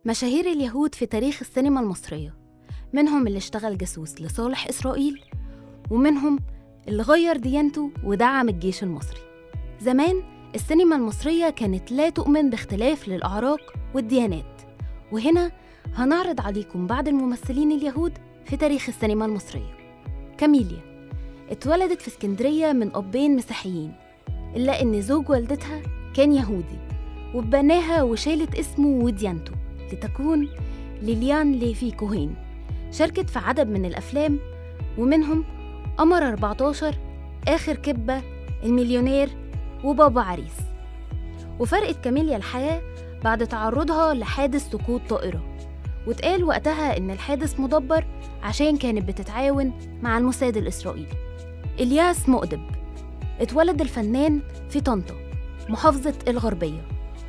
مشاهير اليهود في تاريخ السينما المصرية منهم اللي اشتغل جاسوس لصالح إسرائيل ومنهم اللي غير ديانته ودعم الجيش المصري زمان السينما المصرية كانت لا تؤمن باختلاف للأعراق والديانات وهنا هنعرض عليكم بعض الممثلين اليهود في تاريخ السينما المصرية كاميليا اتولدت في اسكندرية من أبين مسيحيين إلا إن زوج والدتها كان يهودي وبناها وشالت اسمه وديانته لتكون ليليان ليفي كوهين شاركت في عدد من الأفلام ومنهم قمر 14 آخر كبة المليونير وبابا عريس وفرقت كاميليا الحياة بعد تعرضها لحادث سقوط طائرة واتقال وقتها إن الحادث مدبر عشان كانت بتتعاون مع الموساد الإسرائيلي إلياس مؤدب اتولد الفنان في طنطا محافظة الغربية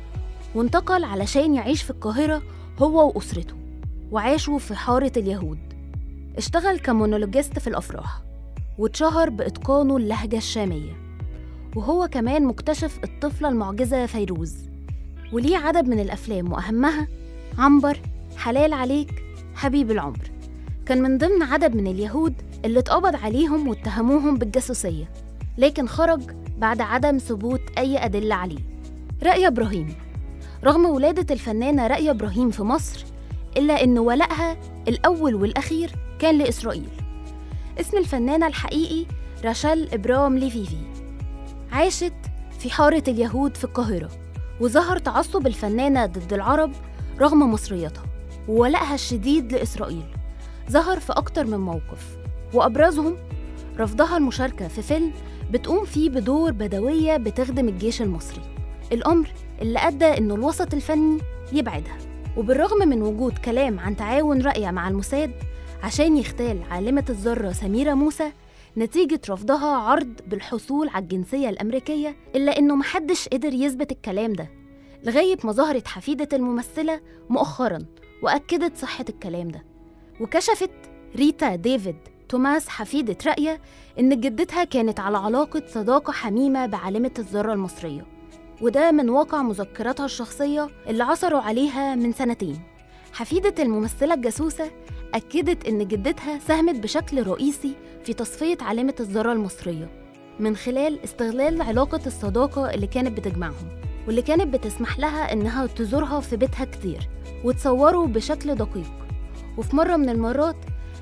وانتقل علشان يعيش في القاهرة هو وأسرته وعاشوا في حارة اليهود اشتغل كمونولوجيست في الأفراح واتشهر بإتقانه اللهجة الشامية وهو كمان مكتشف الطفلة المعجزة فيروز وليه عدد من الأفلام وأهمها عنبر حلال عليك حبيب العمر كان من ضمن عدد من اليهود اللي اتقبض عليهم واتهموهم بالجاسوسية لكن خرج بعد عدم ثبوت أي أدلة عليه رأي إبراهيم رغم ولادة الفنانة رأي إبراهيم في مصر إلا إن ولائها الأول والأخير كان لإسرائيل اسم الفنانة الحقيقي راشال إبرام ليفيفي عاشت في حارة اليهود في القاهرة وظهر تعصب الفنانة ضد العرب رغم مصريتها وولائها الشديد لإسرائيل ظهر في أكتر من موقف وأبرزهم رفضها المشاركة في فيلم بتقوم فيه بدور بدوية بتخدم الجيش المصري الأمر اللي أدى إنه الوسط الفني يبعدها وبالرغم من وجود كلام عن تعاون رأية مع الموساد عشان يختال عالمة الذرة سميرة موسى نتيجة رفضها عرض بالحصول على الجنسية الأمريكية إلا إنه محدش قدر يثبت الكلام ده لغاية ما ظهرت حفيدة الممثلة مؤخرا وأكدت صحة الكلام ده وكشفت ريتا ديفيد توماس حفيدة رأية إن جدتها كانت على علاقة صداقة حميمة بعالمة الذرة المصرية وده من واقع مذكراتها الشخصية اللي عثروا عليها من سنتين حفيدة الممثلة الجاسوسة أكدت إن جدتها ساهمت بشكل رئيسي في تصفية عالمة الذرة المصرية من خلال استغلال علاقة الصداقة اللي كانت بتجمعهم واللي كانت بتسمح لها إنها تزورها في بيتها كتير وتصوروا بشكل دقيق وفي مرة من المرات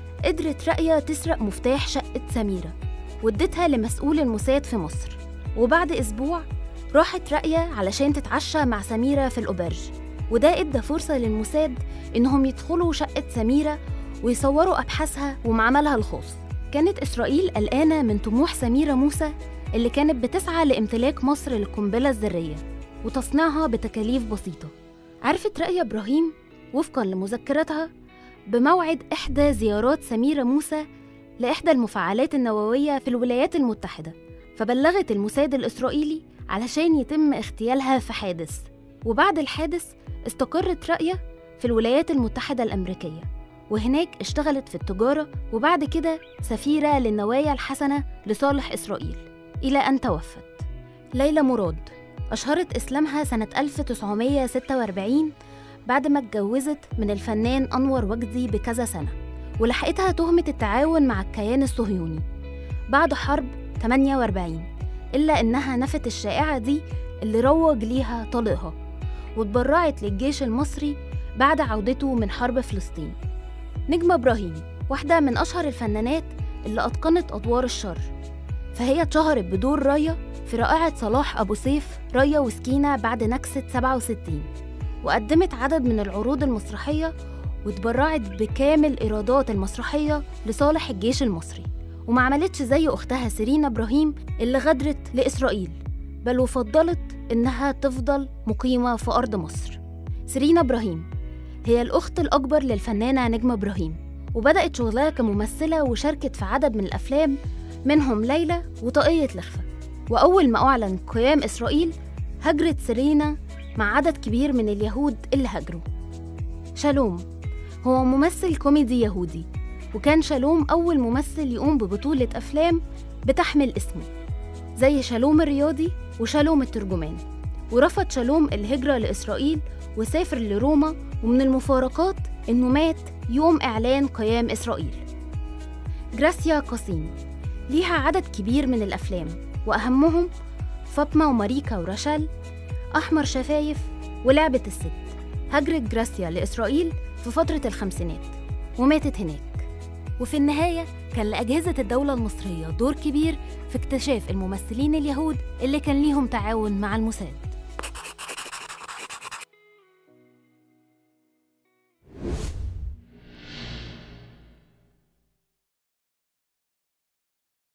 قدرت رأية تسرق مفتاح شقة سميرة وادتها لمسؤول الموساد في مصر وبعد أسبوع راحت رأية علشان تتعشى مع سميرة في الأوبرج وده إدى فرصة للموساد إنهم يدخلوا شقة سميرة ويصوروا أبحاثها ومعملها الخاص كانت إسرائيل قلقانة من طموح سميرة موسى اللي كانت بتسعى لامتلاك مصر للقنبلة الذرية وتصنيعها بتكاليف بسيطة عرفت رأي إبراهيم وفقا لمذكراتها بموعد إحدى زيارات سميرة موسى لإحدى المفاعلات النووية في الولايات المتحدة فبلغت الموساد الإسرائيلي علشان يتم اغتيالها في حادث وبعد الحادث استقرت رأية في الولايات المتحدة الأمريكية وهناك اشتغلت في التجارة وبعد كده سفيرة للنوايا الحسنة لصالح إسرائيل إلى أن توفت ليلى مراد أشهرت إسلامها سنة 1946 بعد ما اتجوزت من الفنان أنور وجدي بكذا سنة ولحقتها تهمة التعاون مع الكيان الصهيوني بعد حرب 48 إلا إنها نفت الشائعة دي اللي روج ليها طليقها واتبرعت للجيش المصري بعد عودته من حرب فلسطين نجمة إبراهيم واحدة من أشهر الفنانات اللي أتقنت أدوار الشر فهي اتشهرت بدور رايا في رائعة صلاح أبو سيف رايا وسكينة بعد نكسة 67 وقدمت عدد من العروض المسرحية واتبرعت بكامل إيرادات المسرحية لصالح الجيش المصري وما عملتش زي أختها سيرينا إبراهيم اللي غادرت لإسرائيل بل وفضلت إنها تفضل مقيمة في أرض مصر سيرينا إبراهيم هي الأخت الأكبر للفنانة نجمة إبراهيم وبدأت شغلها كممثلة وشاركت في عدد من الأفلام منهم ليلى وطاقية لخفة وأول ما أعلن قيام إسرائيل هجرت سيرينا مع عدد كبير من اليهود اللي هاجروا شالوم هو ممثل كوميدي يهودي وكان شالوم أول ممثل يقوم ببطولة أفلام بتحمل اسمه زي شالوم الرياضي وشالوم الترجمان ورفض شالوم الهجرة لإسرائيل وسافر لروما ومن المفارقات إنه مات يوم إعلان قيام إسرائيل جراسيا قاسين ليها عدد كبير من الأفلام وأهمهم فاطمة وماريكا ورشال أحمر شفايف ولعبة الست هجرت جراسيا لإسرائيل في فترة الخمسينات وماتت هناك وفي النهاية كان لأجهزة الدولة المصرية دور كبير في اكتشاف الممثلين اليهود اللي كان ليهم تعاون مع الموساد